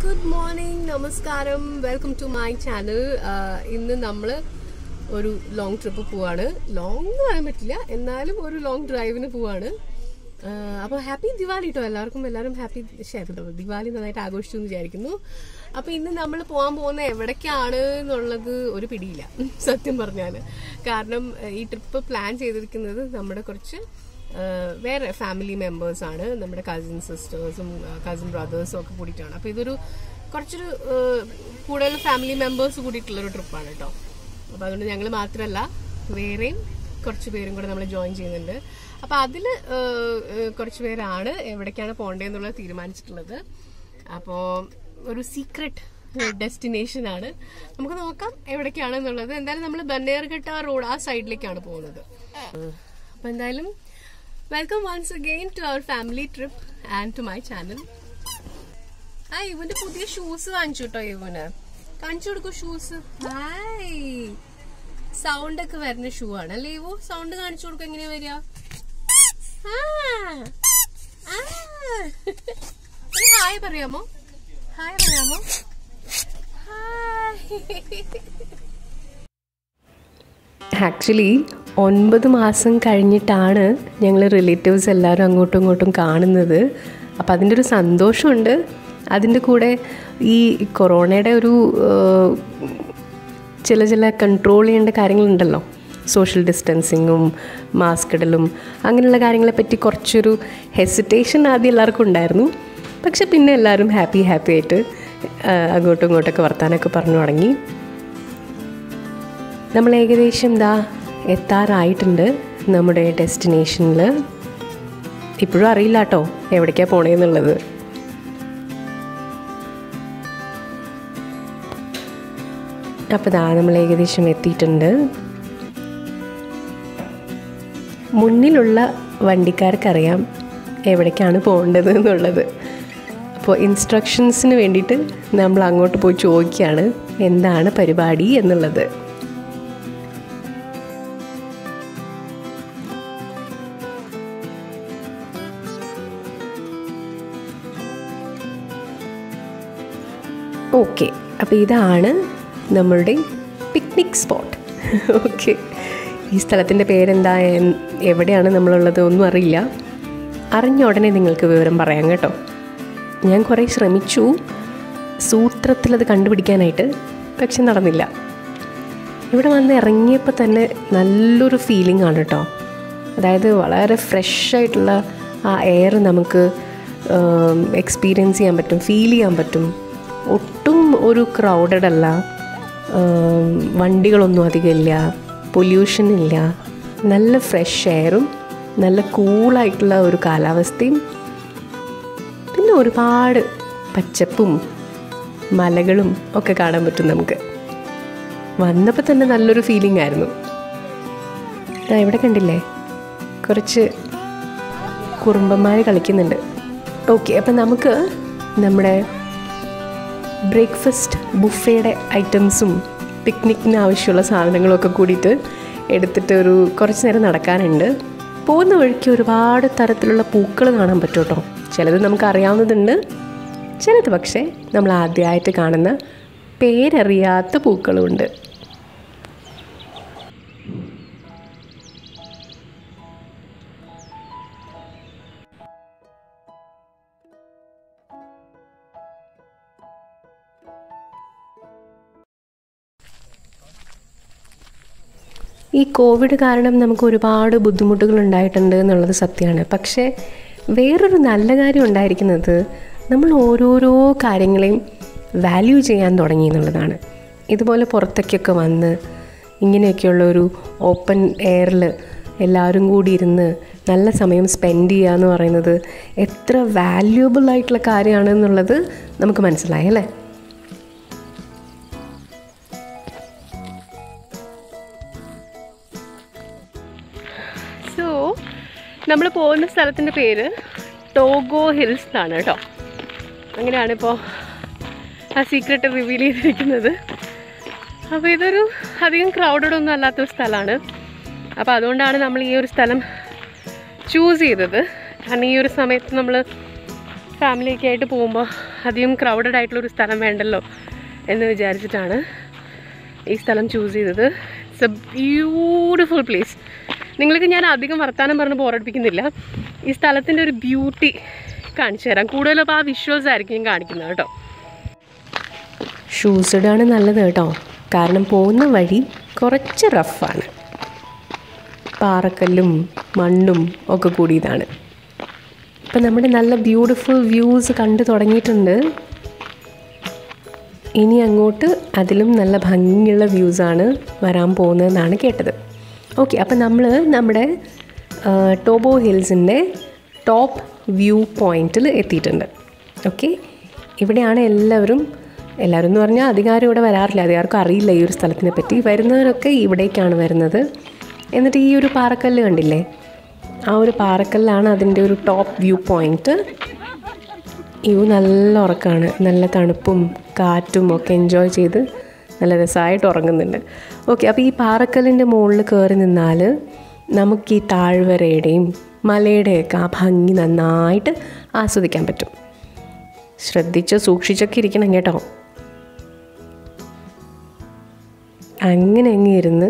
Good morning നമസ്കാരം welcome to my channel ഇന്ന് നമ്മൾ ഒരു ലോങ് ട്രിപ്പ് പോവാണ് ലോങ് എന്ന് പറയാൻ പറ്റില്ല എന്നാലും ഒരു ലോങ് ഡ്രൈവിന് പോവാണ് അപ്പോൾ ഹാപ്പി ദിവാലി കേട്ടോ എല്ലാവർക്കും എല്ലാവരും ഹാപ്പി ദിവാലി നന്നായിട്ട് ആഘോഷിച്ചു എന്ന് വിചാരിക്കുന്നു അപ്പോൾ ഇന്ന് നമ്മൾ പോകാൻ പോകുന്ന എവിടേക്കാണ് എന്നുള്ളത് ഒരു പിടിയില്ല സത്യം പറഞ്ഞാൽ കാരണം ഏഹ്, ഈ ട്രിപ്പ് പ്ലാൻ ചെയ്തിരിക്കുന്നത് നമ്മുടെ കുറച്ച് ആഹ് വേറെ ഫാമിലി മെമ്പേഴ്സ് ആണ് നമ്മുടെ കസിൻ സിസ്റ്റേഴ്സും കസിൻ ബ്രദേഴ്സും ഒക്കെ കൂടിയിട്ടാണ് അപ്പോൾ ഇതൊരു കുറച്ചൊരു ആഹ് കൂടുതൽ ഫാമിലി മെമ്പേഴ്സ് കൂടിയിട്ടുള്ളൊരു ട്രിപ്പാണ് കേട്ടോ അപ്പോൾ അതുകൊണ്ട് ഞങ്ങൾ മാത്രമല്ല വേറെയും കുറച്ച് പേരും കൂടെ നമ്മൾ ജോയിൻ ചെയ്യുന്നുണ്ട് അപ്പോൾ അതിൽ കുറച്ച് പേരാണ് എവിടേക്കാണ് പോകേണ്ടതെന്നുള്ളത് തീരുമാനിച്ചിട്ടുള്ളത് അപ്പോൾ ഒരു സീക്രട്ട് ഡെസ്റ്റിനേഷൻ ആണ് നമുക്ക് നോക്കാം എവിടേക്കാണെന്നുള്ളത് എന്തായാലും നമ്മൾ ബന്നേർഘട്ട റോഡ് ആ സൈഡിലേക്കാണ് പോകുന്നത് അപ്പോൾ എന്തായാലും welcome once again to our family trip and to my channel ആ ഇവന്റെ പുതിയ ഷൂസ് വാങ്ങിച്ചു കേട്ടോ ഇവന് കാണിച്ചു കൊടുക്കൂ ഷൂസ് ഹായ് സൗണ്ട് ഒക്കെ വരുന്ന ഷൂ ആണ് അല്ലേ ഇവോ സൗണ്ട് കാണിച്ചു കൊടുക്കും എങ്ങനെയാ വരിക ആ, ആ. ഒരു ഹായ് പറയാമോ ഹായ് പറയാമോ ഹായ് ആക്ച്വലി ഒൻപത് മാസം കഴിഞ്ഞിട്ടാണ് ഞങ്ങൾ റിലേറ്റീവ്സ് എല്ലാവരും അങ്ങോട്ടും ഇങ്ങോട്ടും കാണുന്നത് അപ്പോൾ അതിൻ്റെ ഒരു സന്തോഷമുണ്ട് അതിൻ്റെ കൂടെ ഈ കൊറോണയുടെ ഒരു ഏഹ്, ചില ചില കൺട്രോൾ ചെയ്യേണ്ട കാര്യങ്ങളുണ്ടല്ലോ സോഷ്യൽ ഡിസ്റ്റൻസിങ്ങും മാസ്ക് ഇടലും അങ്ങനെയുള്ള കാര്യങ്ങളെ പറ്റി കുറച്ചൊരു ഹെസിറ്റേഷൻ ആദ്യം എല്ലാവർക്കും ഉണ്ടായിരുന്നു പക്ഷെ പിന്നെ എല്ലാവരും ഹാപ്പി ഹാപ്പി ആയിട്ട് ഏഹ്, അങ്ങോട്ടും ഇങ്ങോട്ടൊക്കെ വർത്താനമൊക്കെ പറഞ്ഞു തുടങ്ങി നമ്മൾ ഏകദേശം ദാ എത്താറായിട്ടുണ്ട് നമ്മുടെ ഡെസ്റ്റിനേഷനിൽ ഇപ്പോഴും അറിയില്ല കേട്ടോ എവിടേക്കാണ് പോണേന്നുള്ളത് അപ്പോൾ ദാ നമ്മൾ ഏകദേശം എത്തിയിട്ടുണ്ട് മുന്നിലുള്ള വണ്ടിക്കാർക്കറിയാം എവിടേക്കാണ് പോകേണ്ടത് എന്നുള്ളത് അപ്പോൾ ഇൻസ്ട്രക്ഷൻസിന് വേണ്ടിയിട്ട് നമ്മൾ അങ്ങോട്ട് പോയി ചോദിക്കുകയാണ് എന്താണ് പരിപാടി എന്നുള്ളത് ഓക്കെ അപ്പോൾ ഇതാണ് നമ്മളുടെ പിക്നിക് സ്പോട്ട് ഓക്കെ ഈ സ്ഥലത്തിൻ്റെ പേരെന്താ എൻ- എവിടെയാണ് നമ്മളുള്ളത് ഒന്നും അറിയില്ല അറിഞ്ഞ ഉടനെ നിങ്ങൾക്ക് വിവരം പറയാം കേട്ടോ ഞാൻ കുറേ ശ്രമിച്ചു സൂത്രത്തിൽ അത് കണ്ടുപിടിക്കാനായിട്ട് പക്ഷെ നടന്നില്ല ഇവിടെ വന്ന് ഇറങ്ങിയപ്പോൾ തന്നെ നല്ലൊരു ഫീലിംഗ് ആണ് കേട്ടോ അതായത് വളരെ ഫ്രഷ് ആയിട്ടുള്ള ആ എയർ നമുക്ക് എക്സ്പീരിയൻസ് ചെയ്യാൻ പറ്റും ഫീൽ ചെയ്യാൻ പറ്റും ഒട്ടും ഒരു ക്രൗഡഡ് അല്ല ഉം, വണ്ടികളൊന്നും അധികം ഇല്ല പൊല്യൂഷൻ ഇല്ല നല്ല ഫ്രഷ് എയറും നല്ല കൂളായിട്ടുള്ള ഒരു കാലാവസ്ഥയും പിന്നെ ഒരുപാട് പച്ചപ്പും മലകളും ഒക്കെ കാണാൻ പറ്റും നമുക്ക് വന്നപ്പോൾ തന്നെ നല്ലൊരു ഫീലിംഗ് ആയിരുന്നു ദാ ഇവിടെ കണ്ടില്ലേ കുറച്ച് കുറുമ്പന്മാർ കളിക്കുന്നുണ്ട് ഓക്കെ അപ്പം നമുക്ക് നമ്മുടെ ബ്രേക്ക്ഫാസ്റ്റ് ബുഫയുടെ ഐറ്റംസും പിക്നിക്കിന് ആവശ്യമുള്ള സാധനങ്ങളൊക്കെ കൂടിയിട്ട് എടുത്തിട്ട് ഒരു കുറച്ച് നേരം നടക്കാനുണ്ട് പോകുന്ന വഴിക്ക് ഒരുപാട് തരത്തിലുള്ള പൂക്കൾ കാണാൻ പറ്റും കേട്ടോ ചിലത് നമുക്ക് അറിയാവുന്നതുണ്ട് ചിലത് പക്ഷേ നമ്മൾ ആദ്യമായിട്ട് കാണുന്ന പേരറിയാത്ത പൂക്കളുമുണ്ട് ഈ കോവിഡ് കാരണം നമുക്ക് ഒരുപാട് ബുദ്ധിമുട്ടുകൾ ഉണ്ടായിട്ടുണ്ട് എന്നുള്ളത് സത്യമാണ് പക്ഷേ വേറൊരു നല്ല കാര്യം ഉണ്ടായിരിക്കുന്നത് നമ്മൾ ഓരോരോ കാര്യങ്ങളെയും വാല്യൂ ചെയ്യാൻ തുടങ്ങി എന്നുള്ളതാണ് ഇതുപോലെ പുറത്തേക്കൊക്കെ വന്ന് ഇങ്ങനെയൊക്കെയുള്ള ഒരു ഓപ്പൺ എയറിൽ എല്ലാവരും കൂടി ഇരുന്ന് നല്ല സമയം സ്പെൻഡ് ചെയ്യുക എന്ന് പറയുന്നത് എത്ര വാല്യൂബിൾ ആയിട്ടുള്ള കാര്യമാണെന്നുള്ളത് നമുക്ക് മനസ്സിലായി അല്ലേ സോ നമ്മൾ പോകുന്ന സ്ഥലത്തിൻ്റെ പേര് ടോഗോ ഹിൽസ് എന്നാണ് കേട്ടോ അങ്ങനെയാണ് ഇപ്പോൾ ആ സീക്രട്ട് റിവീൽ ചെയ്തിരിക്കുന്നത് അപ്പോൾ ഇതൊരു അധികം ക്രൗഡഡ് ഒന്നും അല്ലാത്തൊരു സ്ഥലമാണ് അപ്പോൾ അതുകൊണ്ടാണ് നമ്മൾ ഈ ഒരു സ്ഥലം ചൂസ് ചെയ്തത് കാരണം ഈ ഒരു സമയത്ത് നമ്മൾ ഫാമിലിയൊക്കെ ആയിട്ട് പോകുമ്പോൾ അധികം ക്രൗഡഡ് ആയിട്ടുള്ളൊരു സ്ഥലം വേണ്ടല്ലോ എന്ന് വിചാരിച്ചിട്ടാണ് ഈ സ്ഥലം ചൂസ് ചെയ്തത് ഇറ്റ്സ് എ ബ്യൂട്ടിഫുൾ പ്ലേസ് നിങ്ങൾക്ക് ഞാൻ അധികം വർത്തമാനം പറഞ്ഞ് ബോറടിപ്പിക്കുന്നില്ല ഈ സ്ഥലത്തിൻ്റെ ഒരു ബ്യൂട്ടി കാണിച്ചു തരാം കൂടുതലും അപ്പോൾ ആ വിഷ്വൽസ് ആയിരിക്കും ഞാൻ കാണിക്കുന്നത് കേട്ടോ ഷൂസ് ഇടാണ് നല്ലത് കേട്ടോ കാരണം പോകുന്ന വഴി കുറച്ച് റഫാണ് പാറക്കല്ലും മണ്ണും ഒക്കെ കൂടിയതാണ് ഇപ്പം നമ്മുടെ നല്ല ബ്യൂട്ടിഫുൾ വ്യൂസ് കണ്ടു തുടങ്ങിയിട്ടുണ്ട് ഇനി അങ്ങോട്ട് അതിലും നല്ല ഭംഗിയുള്ള വ്യൂസാണ് വരാൻ പോകുന്നതെന്നാണ് കേട്ടത് ഓക്കെ അപ്പം നമ്മൾ നമ്മുടെ ആ, ടോബോ ഹിൽസിൻ്റെ ടോപ്പ് വ്യൂ പോയിന്റിൽ എത്തിയിട്ടുണ്ട് ഓക്കെ ഇവിടെയാണ് എല്ലാവരും എല്ലാവരും എന്ന് പറഞ്ഞാൽ അധികാരം ഇവിടെ വരാറില്ല അധികാർക്കും അറിയില്ല ഈ ഒരു സ്ഥലത്തിനെ പറ്റി വരുന്നവരൊക്കെ ഇവിടേക്കാണ് വരുന്നത് എന്നിട്ട് ഈ ഒരു പാറക്കല്ല് കണ്ടില്ലേ ആ ഒരു പാറക്കല്ലാണ് അതിൻ്റെ ഒരു ടോപ്പ് വ്യൂ പോയിന്റ് വ്യൂ നല്ല ഉറക്കമാണ് നല്ല തണുപ്പും കാറ്റും ഒക്കെ എൻജോയ് ചെയ്ത് നല്ല രസമായിട്ട് ഉറങ്ങുന്നുണ്ട് ഓക്കെ അപ്പോൾ ഈ പാറക്കല്ലിൻ്റെ മുകളിൽ കയറി നിന്നാൽ നമുക്ക് ഈ താഴ്വരയുടെയും മലയുടെയൊക്കെ ആ ഭംഗി നന്നായിട്ട് ആസ്വദിക്കാൻ പറ്റും ശ്രദ്ധിച്ച് സൂക്ഷിച്ചൊക്കെ ഇരിക്കണം കേട്ടോ അങ്ങനെ അങ്ങ് ഇരുന്ന്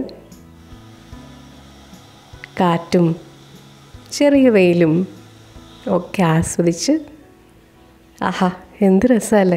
കാറ്റും ചെറിയ വെയിലും ഒക്കെ ആസ്വദിച്ച് ആഹാ എന്ത് രസമല്ലേ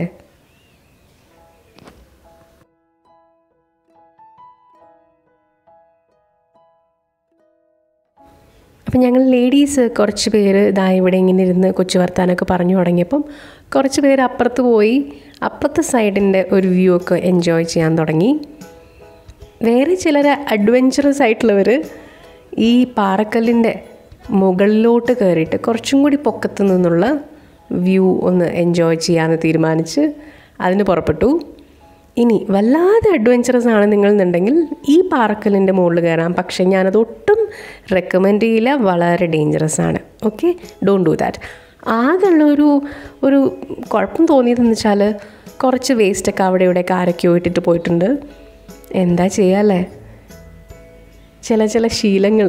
അപ്പം ഞങ്ങൾ ലേഡീസ് കുറച്ച് പേര് ഇതാ ഇവിടെ ഇങ്ങനെ ഇരുന്ന് കൊച്ചു വർത്താനൊക്കെ പറഞ്ഞു തുടങ്ങിയപ്പം കുറച്ച് പേര് അപ്പുറത്ത് പോയി അപ്പുറത്തെ സൈഡിൻ്റെ ഒരു വ്യൂ ഒക്കെ എൻജോയ് ചെയ്യാൻ തുടങ്ങി വേറെ ചിലർ അഡ്വഞ്ചറസ് ആയിട്ടുള്ളവർ ഈ പാറക്കല്ലിൻ്റെ മുകളിലോട്ട് കയറിയിട്ട് കുറച്ചും കൂടി പൊക്കത്ത് നിന്നുള്ള വ്യൂ ഒന്ന് എൻജോയ് ചെയ്യാമെന്ന് തീരുമാനിച്ച് അതിന് പുറപ്പെട്ടു ഇനി വല്ലാതെ അഡ്വഞ്ചറസ് ആണ് നിങ്ങളെന്നുണ്ടെങ്കിൽ ഈ പാറക്കല്ലിൻ്റെ മുകളിൽ കയറാം പക്ഷേ ഞാനത് ഒട്ടും റെക്കമെൻഡ് ചെയ്യില്ല വളരെ ഡേഞ്ചറസ് ആണ് ഓക്കെ ഡോണ്ട് ഡു ദാറ്റ് ആകെയുള്ള ഒരു ഒരു കുഴപ്പം തോന്നിയതെന്ന് വെച്ചാൽ കുറച്ച് വേസ്റ്റൊക്കെ അവിടെ ഇവിടെയൊക്കെ ആരൊക്കെയോ ഇട്ടിട്ട് പോയിട്ടുണ്ട് എന്താ ചെയ്യാല്ലേ ചില ചില ശീലങ്ങൾ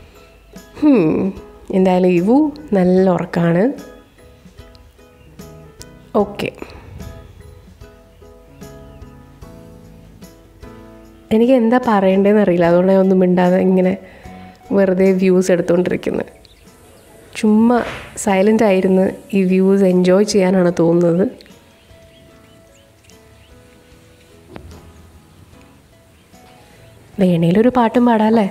എന്തായാലും ഇവു നല്ല ഉറക്കമാണ് ഓക്കെ എനിക്ക് എന്താ പറയേണ്ടതെന്ന് അറിയില്ല അതുകൊണ്ട് ഞാൻ ഒന്നും മിണ്ടാതെ ഇങ്ങനെ വെറുതെ വ്യൂസ് എടുത്തുകൊണ്ടിരിക്കുന്നത് ചുമ്മാ സൈലൻ്റ് ആയിരുന്ന് ഈ വ്യൂസ് എൻജോയ് ചെയ്യാനാണ് തോന്നുന്നത് വേണേലൊരു പാട്ടും പാടാല്ലേ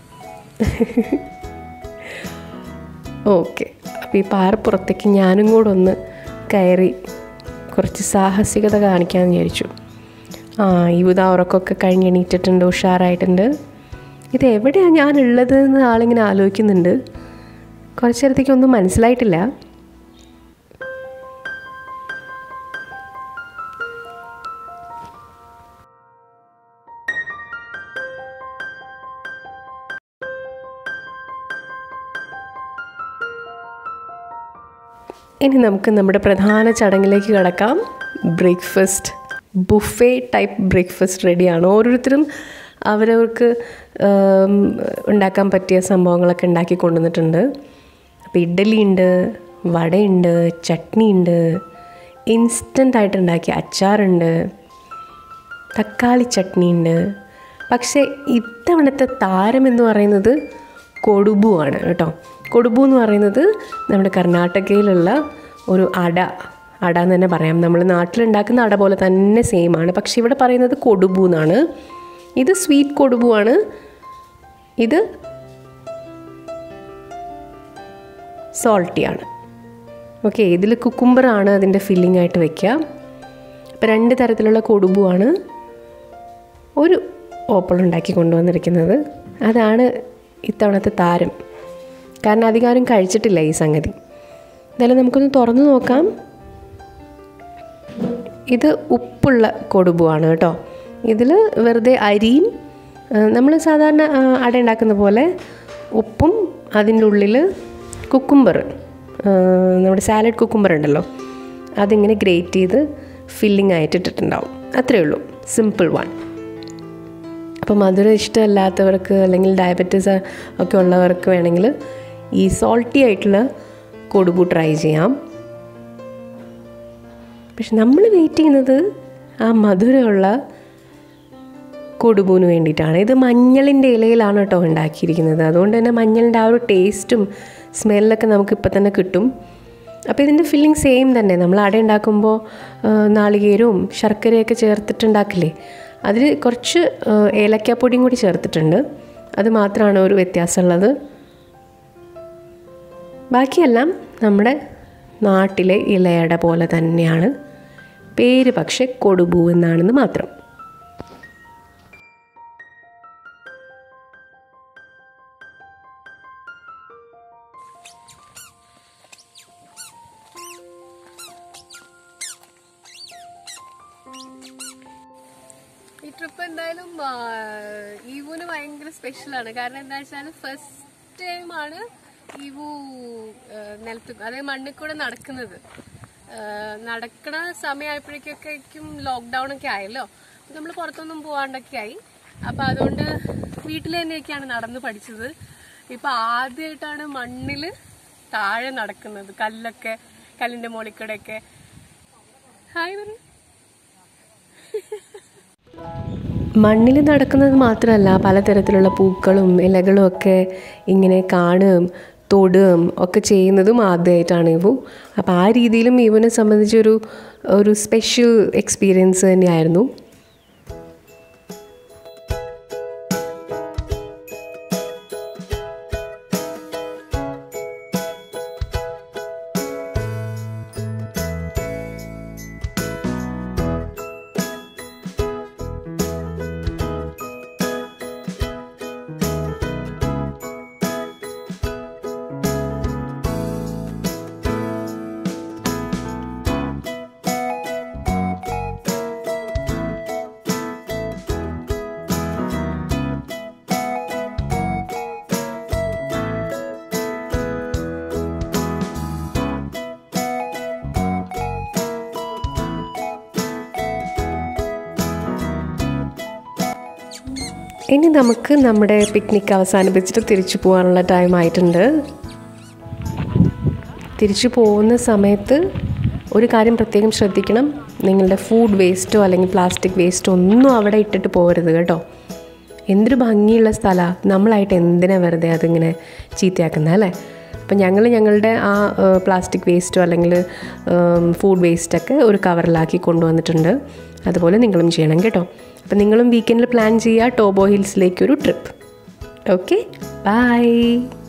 ഓക്കെ അപ്പോൾ ഈ പാറപ്പുറത്തേക്ക് ഞാനും കൂടെ ഒന്ന് കയറി കുറച്ച് സാഹസികത കാണിക്കാമെന്ന് വിചാരിച്ചു ആ ഈ ഉദാ ഉറക്കമൊക്കെ കഴിഞ്ഞ് എണീറ്റിട്ടുണ്ട് ഉഷാറായിട്ടുണ്ട് ഇത് എവിടെയാണ് ഞാനുള്ളത് എന്ന് ആളിങ്ങനെ ആലോചിക്കുന്നുണ്ട് കുറച്ച് നേരത്തേക്ക് ഒന്നും മനസ്സിലായിട്ടില്ല ഇനി നമുക്ക് നമ്മുടെ പ്രധാന ചടങ്ങിലേക്ക് കിടക്കാം ബ്രേക്ക്ഫാസ്റ്റ് ബുഫേ ടൈപ്പ് ബ്രേക്ക്ഫാസ്റ്റ് റെഡിയാണ് ഓരോരുത്തരും അവരവർക്ക് ആം, ഉണ്ടാക്കാൻ പറ്റിയ സംഭവങ്ങളൊക്കെ ഉണ്ടാക്കി കൊണ്ടുവന്നിട്ടുണ്ട് അപ്പോൾ ഇഡ്ഡലി ഉണ്ട് വടയുണ്ട് ചട്നി ഉണ്ട് ഇൻസ്റ്റൻ്റ് ആയിട്ട് ഉണ്ടാക്കിയ അച്ചാറുണ്ട് തക്കാളി ചട്നി ഉണ്ട് പക്ഷേ ഇത്തവണത്തെ താരം എന്ന് പറയുന്നത് കൊടുബു ആണ് കേട്ടോ കൊടുബു എന്ന് പറയുന്നത് നമ്മുടെ കർണാടകയിലുള്ള ഒരു അട അട എന്ന് തന്നെ പറയാം നമ്മൾ നാട്ടിലുണ്ടാക്കുന്ന അട പോലെ തന്നെ സെയിം ആണ് പക്ഷേ ഇവിടെ പറയുന്നത് കൊടുബു എന്നാണ് ഇത് സ്വീറ്റ് കൊടുബു ആണ് ഇത് സോൾട്ടിയാണ് ഓക്കെ ഇതിൽ കുക്കുംബറാണ് അതിൻ്റെ ഫില്ലിംഗ് ആയിട്ട് വെക്കുക അപ്പോൾ രണ്ട് തരത്തിലുള്ള കൊടുബുവാണ് ഒരു ഓപ്പിൾ ഉണ്ടാക്കി കൊണ്ടുവന്നിരിക്കുന്നത് അതാണ് ഇത്തവണത്തെ താരം കാരണം അധികാരം കഴിച്ചിട്ടില്ല ഈ സംഗതി എന്തായാലും നമുക്കൊന്ന് തുറന്നു നോക്കാം ഇത് ഉപ്പുള്ള കൊടുബുവാണ് കേട്ടോ ഇതിൽ വെറുതെ അരിയും നമ്മൾ സാധാരണ ആ, അട ഉണ്ടാക്കുന്ന പോലെ ഉപ്പും അതിൻ്റെ ഉള്ളിൽ കുക്കുംബർ നമ്മുടെ സാലഡ് കുക്കുംബർ ഉണ്ടല്ലോ അതിങ്ങനെ ഗ്രേറ്റ് ചെയ്ത് ഫില്ലിംഗ് ആയിട്ട് ഇട്ടിട്ടുണ്ടാവും അത്രയേ ഉള്ളൂ സിമ്പിൾ വൺ അപ്പോൾ മധുരം ഇഷ്ടമല്ലാത്തവർക്ക് അല്ലെങ്കിൽ ഡയബറ്റീസ് ഒക്കെ ഉള്ളവർക്ക് വേണമെങ്കിൽ ഈ സോൾട്ടി ആയിട്ടുള്ള കൊടുബു ട്രൈ ചെയ്യാം പക്ഷെ നമ്മൾ വെയിറ്റ് ചെയ്യുന്നത് ആ മധുരമുള്ള കൊടുബൂന് വേണ്ടിയിട്ടാണ് ഇത് മഞ്ഞളിൻ്റെ ഇലയിലാണ് കേട്ടോ ഉണ്ടാക്കിയിരിക്കുന്നത് അതുകൊണ്ട് തന്നെ മഞ്ഞളിൻ്റെ ആ ഒരു ടേസ്റ്റും സ്മെല്ലൊക്കെ നമുക്ക് ഇപ്പം തന്നെ കിട്ടും അപ്പോൾ ഇതിൻ്റെ ഫില്ലിംഗ് സെയിം തന്നെ നമ്മൾ അട ഉണ്ടാക്കുമ്പോൾ ആ, നാളികേരവും ശർക്കരയൊക്കെ ചേർത്തിട്ടുണ്ടാക്കില്ലേ അതിൽ കുറച്ച് ആ, ഏലക്കാപ്പൊടിയും കൂടി ചേർത്തിട്ടുണ്ട് അത് മാത്രമാണ് ഒരു വ്യത്യാസമുള്ളത് ബാക്കിയെല്ലാം നമ്മുടെ നാട്ടിലെ ഇലയട പോലെ തന്നെയാണ് പേര് പക്ഷെ കൊടുബു എന്നാണെന്ന് മാത്രം ഈ ട്രിപ്പ് എന്തായാലും ആ, ഈവുന് ഭയങ്കര സ്പെഷ്യലാണ് കാരണം എന്താ വെച്ചാൽ ഫസ്റ്റ് ടൈമാണ് ഈവു ആ, നിലത്ത് അതായത് മണ്ണിൽ കൂടെ നടക്കുന്നത് ആ, നടക്കണ സമയമായപ്പോഴേക്കൊക്കെയും ലോക്ക്ഡൗൺ ഒക്കെ ആയല്ലോ നമ്മൾ പുറത്തൊന്നും പോവാണ്ടൊക്കെ ആയി അപ്പൊ അതുകൊണ്ട് വീട്ടിൽ തന്നെയൊക്കെയാണ് നടന്ന് പഠിച്ചത് ഇപ്പൊ ആദ്യമായിട്ടാണ് മണ്ണില് താഴെ നടക്കുന്നത് കല്ലൊക്കെ കല്ലിന്റെ മുകളിൽ കൂടെയൊക്കെ ഹായ് പറയും മണ്ണിൽ നടക്കുന്നത് മാത്രമല്ല പലതരത്തിലുള്ള പൂക്കളും ഇലകളും ഒക്കെ ഇങ്ങനെ കാണുകയും തൊടുകയും ഒക്കെ ചെയ്യുന്നതും ആദ്യമായിട്ടാണ് ഇവു അപ്പോൾ ആ രീതിയിലും ഇവനെ സംബന്ധിച്ചൊരു ഒരു സ്പെഷ്യൽ എക്സ്പീരിയൻസ് തന്നെയായിരുന്നു ഇനി നമുക്ക് നമ്മുടെ പിക്നിക് അവസാനിപ്പിച്ചിട്ട് തിരിച്ചു പോകാനുള്ള ടൈം ആയിട്ടുണ്ട് തിരിച്ചു പോകുന്ന സമയത്ത് ഒരു കാര്യം പ്രത്യേകം ശ്രദ്ധിക്കണം നിങ്ങളുടെ ഫുഡ് വേസ്റ്റോ അല്ലെങ്കിൽ പ്ലാസ്റ്റിക് വേസ്റ്റോ ഒന്നും അവിടെ ഇട്ടിട്ട് പോകരുത് കേട്ടോ എന്തൊരു ഭംഗിയുള്ള സ്ഥലമാണ് നമ്മളായിട്ട് എന്തിനാ വെറുതെ അതിങ്ങനെ ചീത്തയാക്കുന്നത് അല്ലേ അപ്പം ഞങ്ങൾ ഞങ്ങളുടെ ആ പ്ലാസ്റ്റിക് വേസ്റ്റോ അല്ലെങ്കിൽ ഫുഡ് വേസ്റ്റൊക്കെ ഒരു കവറിലാക്കി കൊണ്ടുവന്നിട്ടുണ്ട് അതുപോലെ നിങ്ങളും ചെയ്യണം കേട്ടോ അപ്പം നിങ്ങളും വീക്കെൻഡിൽ പ്ലാൻ ചെയ്യുക ടോബോ ഹിൽസിലേക്ക് ഒരു ട്രിപ്പ് ഓക്കെ ബൈ